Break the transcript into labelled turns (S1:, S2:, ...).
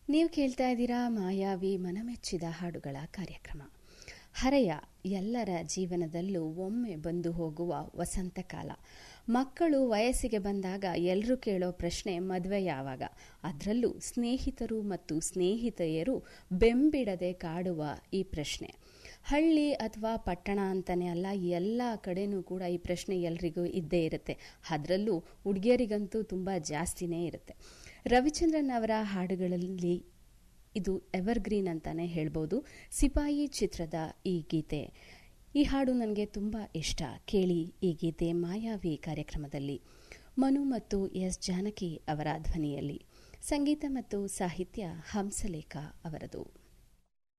S1: ನೀವು ಕೇಳ್ತಾ ಇದ್ದೀರಾ ಮಾಯಾವಿ ಮನಮೆಚ್ಚಿದ ಹಾಡುಗಳ ಕಾರ್ಯಕ್ರಮ ಹರೆಯ ಎಲ್ಲರ ಜೀವನದಲ್ಲೂ ಒಮ್ಮೆ ಬಂದು ಹೋಗುವ ವಸಂತ ಕಾಲ ಮಕ್ಕಳು ವಯಸ್ಸಿಗೆ ಬಂದಾಗ ಎಲ್ಲರೂ ಕೇಳೋ ಪ್ರಶ್ನೆ ಮದುವೆ ಯಾವಾಗ ಅದರಲ್ಲೂ ಸ್ನೇಹಿತರು ಮತ್ತು ಸ್ನೇಹಿತೆಯರು ಬೆಂಬಿಡದೆ ಕಾಡುವ ಈ ಪ್ರಶ್ನೆ ಹಳ್ಳಿ ಅಥವಾ ಪಟ್ಟಣ ಅಂತಾನೆ ಅಲ್ಲ ಎಲ್ಲ ಕಡೆನೂ ಕೂಡ ಈ ಪ್ರಶ್ನೆ ಎಲ್ರಿಗೂ ಇದ್ದೇ ಇರುತ್ತೆ ಅದರಲ್ಲೂ ಹುಡುಗಿಯರಿಗಂತೂ ತುಂಬ ಜಾಸ್ತಿನೇ ಇರುತ್ತೆ ರವಿಚಂದ್ರನ್ ಅವರ ಹಾಡುಗಳಲ್ಲಿ ಇದು ಎವರ್ಗ್ರೀನ್ ಅಂತಾನೆ ಹೇಳ್ಬೋದು ಸಿಪಾಯಿ ಚಿತ್ರದ ಈ ಗೀತೆ ಈ ಹಾಡು ನನಗೆ ತುಂಬ ಇಷ್ಟ ಕೇಳಿ ಈ ಗೀತೆ ಮಾಯಾವಿ ಕಾರ್ಯಕ್ರಮದಲ್ಲಿ ಮನು ಮತ್ತು ಎಸ್ ಜಾನಕಿ ಅವರ ಧ್ವನಿಯಲ್ಲಿ ಸಂಗೀತ ಮತ್ತು ಸಾಹಿತ್ಯ ಹಂಸಲೇಖ ಅವರದು